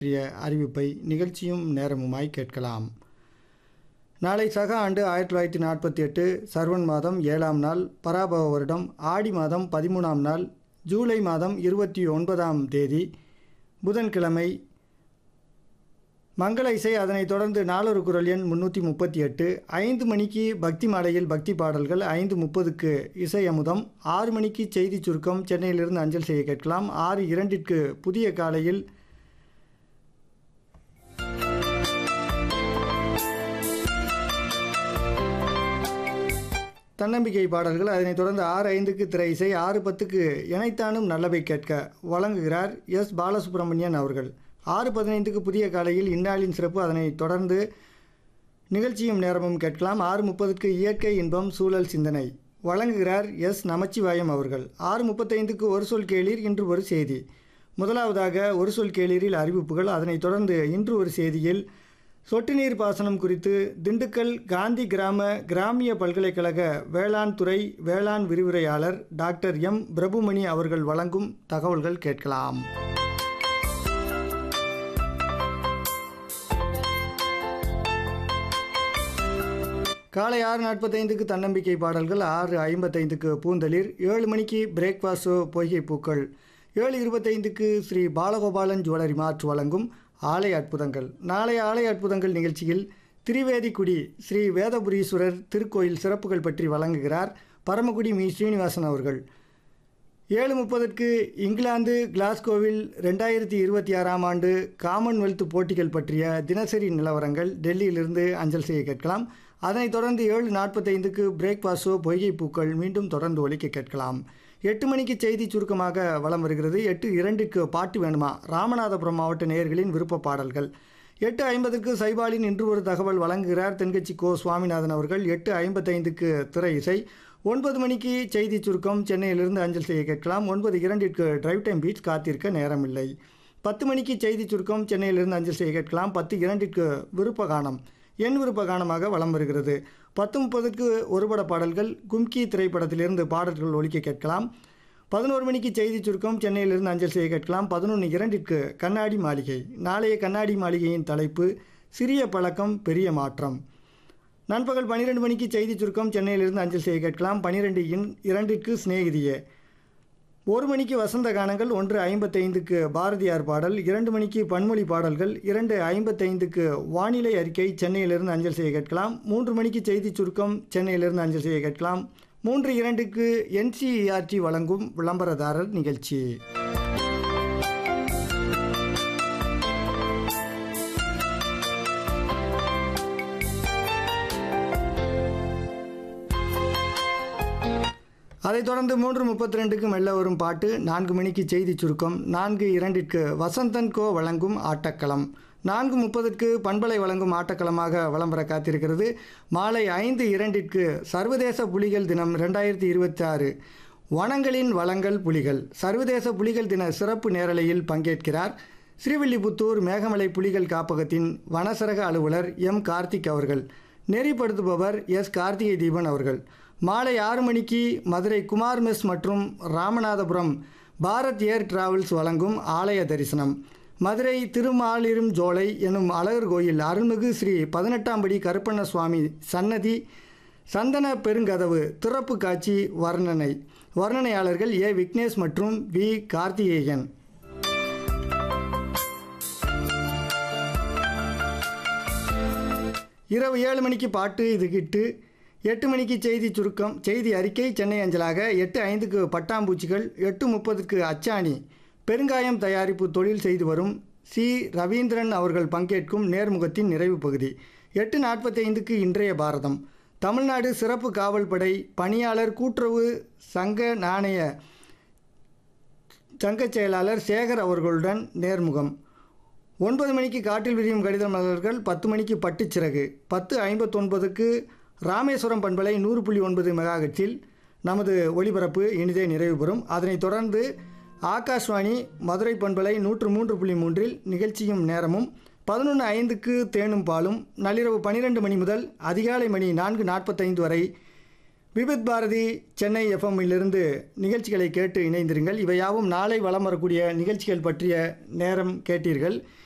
பற்றிய அறிவிப்பை நிகழ்ச்சியும் நேரமுமாய் கேட்கலாம் நாளை சக ஆண்டு ஆயிரத்தி தொள்ளாயிரத்தி நாற்பத்தி எட்டு சர்வன் மாதம் ஏழாம் நாள் பராபவ வருடம் ஆடி மாதம் பதிமூணாம் நாள் ஜூலை மாதம் இருபத்தி ஒன்பதாம் தேதி புதன்கிழமை மங்கள இசை அதனைத் தொடர்ந்து நாளொரு குரல் எண் முன்னூற்றி முப்பத்தி எட்டு ஐந்து மணிக்கு பக்தி மாலையில் பக்தி பாடல்கள் ஐந்து முப்பதுக்கு இசை அமுதம் ஆறு மணிக்கு செய்தி சுருக்கம் சென்னையிலிருந்து அஞ்சல் செய்ய கேட்கலாம் ஆறு இரண்டிற்கு புதிய காலையில் தன்னம்பிக்கை பாடல்கள் அதனைத் தொடர்ந்து ஆறு ஐந்துக்கு திரை இசை ஆறு பத்துக்கு இணைத்தானும் நல்லவை கேட்க வழங்குகிறார் எஸ் பாலசுப்ரமணியன் அவர்கள் ஆறு பதினைந்துக்கு புதிய காலையில் இந்நாளின் சிறப்பு அதனைத் தொடர்ந்து நிகழ்ச்சியும் நேரமும் கேட்கலாம் ஆறு முப்பதுக்கு இயற்கை இன்பம் சூழல் சிந்தனை வழங்குகிறார் எஸ் நமச்சிவாயம் அவர்கள் ஆறு முப்பத்தைந்துக்கு ஒரு சொல் கேளீர் இன்று ஒரு செய்தி முதலாவதாக ஒரு சொல் கேளீரில் அறிவிப்புகள் அதனைத் தொடர்ந்து இன்று ஒரு செய்தியில் சொட்டு நீர் பாசனம் குறித்து திண்டுக்கல் காந்தி கிராம கிராமிய பல்கலைக்கழக வேளாண் துறை வேளாண் விரிவுரையாளர் டாக்டர் எம் பிரபுமணி அவர்கள் வழங்கும் தகவல்கள் கேட்கலாம் காலை ஆறு நாற்பத்தைந்துக்கு தன்னம்பிக்கை பாடல்கள் ஆறு ஐம்பத்தைந்துக்கு பூந்தளிர் ஏழு மணிக்கு பிரேக்ஃபாஸ்ட் ஷோ பொய்கை பூக்கள் ஏழு இருபத்தைந்துக்கு ஸ்ரீ பாலகோபாலன் ஜுவல்லரி மார்ட் வழங்கும் ஆலய அற்புதங்கள் நாளைய ஆலய அற்புதங்கள் நிகழ்ச்சியில் திரிவேதிக்குடி ஸ்ரீ வேதபுரீஸ்வரர் திருக்கோயில் சிறப்புகள் பற்றி வழங்குகிறார் பரமக்குடி மீ ஸ்ரீனிவாசன் அவர்கள் ஏழு முப்பதற்கு இங்கிலாந்து கிளாஸ்கோவில் ரெண்டாயிரத்தி இருபத்தி ஆறாம் ஆண்டு காமன்வெல்த் போட்டிகள் பற்றிய தினசரி நிலவரங்கள் டெல்லியிலிருந்து அஞ்சல் செய்ய கேட்கலாம் அதனைத் தொடர்ந்து ஏழு நாற்பத்தைந்துக்கு பிரேக்ஃபாஸ்ட் ஷோ பொய்கை பூக்கள் மீண்டும் தொடர்ந்து ஒலிக்க கேட்கலாம் எட்டு மணிக்கு செய்தி சுருக்கமாக வலம் வருகிறது எட்டு இரண்டிற்கு பாட்டு வேணுமா ராமநாதபுரம் மாவட்ட நேயர்களின் விருப்ப பாடல்கள் எட்டு ஐம்பதுக்கு சைபாலின் இன்று ஒரு தகவல் வழங்குகிறார் தென்கட்சி கோ சுவாமிநாதன் அவர்கள் எட்டு ஐம்பத்தைந்துக்கு திரை இசை ஒன்பது மணிக்கு செய்தி சுருக்கம் சென்னையிலிருந்து அஞ்சல் செய்ய கேட்கலாம் ஒன்பது இரண்டிற்கு டிரைவ் டைம் பீச் காத்திருக்க நேரமில்லை பத்து மணிக்கு செய்தி சுருக்கம் சென்னையிலிருந்து அஞ்சல் செய்ய கேட்கலாம் பத்து இரண்டிற்கு விருப்ப கானம் என் விருப்ப கானமாக வலம் வருகிறது பத்து முப்பதுக்கு ஒருபட பாடல்கள் கும்கி திரைப்படத்திலிருந்து பாடல்கள் ஒலிக்க கேட்கலாம் பதினோரு மணிக்கு செய்தி சுருக்கம் சென்னையிலிருந்து அஞ்சல் செய்ய கேட்கலாம் பதினொன்று இரண்டிற்கு கண்ணாடி மாளிகை நாளைய கண்ணாடி மாளிகையின் தலைப்பு சிறிய பழக்கம் பெரிய மாற்றம் நண்பகல் பன்னிரெண்டு மணிக்கு செய்தி சுருக்கம் சென்னையிலிருந்து அஞ்சல் செய்ய கேட்கலாம் பன்னிரெண்டு இன் இரண்டிற்கு சிநேகிதியே ஒரு மணிக்கு வசந்த கானங்கள் ஒன்று ஐம்பத்தைந்துக்கு பாரதியார் பாடல் இரண்டு மணிக்கு பன்மொழி பாடல்கள் இரண்டு ஐம்பத்தைந்துக்கு வானிலை அறிக்கை சென்னையிலிருந்து அஞ்சல் செய்ய கேட்கலாம் மூன்று மணிக்கு செய்தி சுருக்கம் சென்னையிலிருந்து அஞ்சல் செய்ய கேட்கலாம் மூன்று இரண்டுக்கு என்சிஇஆர்டி வழங்கும் விளம்பரதாரர் நிகழ்ச்சி அதைத் தொடர்ந்து மூன்று முப்பத்தி ரெண்டுக்கு மெல்ல வரும் பாட்டு நான்கு மணிக்கு செய்தி சுருக்கம் நான்கு இரண்டிற்கு வசந்தன் கோ வழங்கும் ஆட்டக்களம் நான்கு முப்பதுக்கு பண்பலை வழங்கும் ஆட்டக்களமாக விளம்பர காத்திருக்கிறது மாலை ஐந்து இரண்டிற்கு சர்வதேச புலிகள் தினம் ரெண்டாயிரத்தி இருபத்தி ஆறு வனங்களின் வளங்கள் புலிகள் சர்வதேச புலிகள் தின சிறப்பு நேரலையில் பங்கேற்கிறார் ஸ்ரீவில்லிபுத்தூர் மேகமலை புலிகள் காப்பகத்தின் வனசரக அலுவலர் எம் கார்த்திக் அவர்கள் நெறிப்படுத்துபவர் எஸ் கார்த்திகை தீபன் அவர்கள் மாலை ஆறு மணிக்கு மதுரை குமார் மெஸ் மற்றும் ராமநாதபுரம் பாரத் ஏர் டிராவல்ஸ் வழங்கும் ஆலய தரிசனம் மதுரை திருமாலிரும் ஜோலை எனும் அழகர் கோயில் அருள்மிகு ஸ்ரீ பதினெட்டாம் படி கருப்பண்ண சுவாமி சன்னதி சந்தன பெருங்கதவு திறப்பு காட்சி வர்ணனை வர்ணனையாளர்கள் ஏ விக்னேஷ் மற்றும் வி கார்த்திகேயன் இரவு ஏழு மணிக்கு பாட்டு இது கிட்டு எட்டு மணிக்கு செய்தி சுருக்கம் செய்தி அறிக்கை சென்னை அஞ்சலாக எட்டு ஐந்துக்கு பட்டாம்பூச்சிகள் எட்டு முப்பதுக்கு அச்சாணி பெருங்காயம் தயாரிப்பு தொழில் செய்து வரும் சி ரவீந்திரன் அவர்கள் பங்கேற்கும் நேர்முகத்தின் நிறைவு பகுதி எட்டு நாற்பத்தைந்துக்கு இன்றைய பாரதம் தமிழ்நாடு சிறப்பு காவல் படை பணியாளர் கூட்டுறவு சங்க நாணய சங்கச் செயலாளர் சேகர் அவர்களுடன் நேர்முகம் ஒன்பது மணிக்கு காட்டில் விரியும் கடித மலர்கள் பத்து மணிக்கு பட்டுச்சிறகு பத்து ஐம்பத்தொன்பதுக்கு ராமேஸ்வரம் பண்பலை நூறு புள்ளி ஒன்பது மெகாகட்சில் நமது ஒளிபரப்பு இனிதே நிறைவு பெறும் அதனைத் தொடர்ந்து ஆகாஷ்வாணி மதுரை பண்பலை நூற்று மூன்று புள்ளி மூன்றில் நிகழ்ச்சியும் நேரமும் பதினொன்று ஐந்துக்கு தேனும் பாலும் நள்ளிரவு பன்னிரெண்டு மணி முதல் அதிகாலை மணி நான்கு நாற்பத்தைந்து வரை விபித் பாரதி சென்னை எஃப்எம்மிலிருந்து நிகழ்ச்சிகளை கேட்டு இணைந்திருங்கள் இவையாவும் நாளை வலம் வரக்கூடிய நிகழ்ச்சிகள் பற்றிய நேரம் கேட்டீர்கள்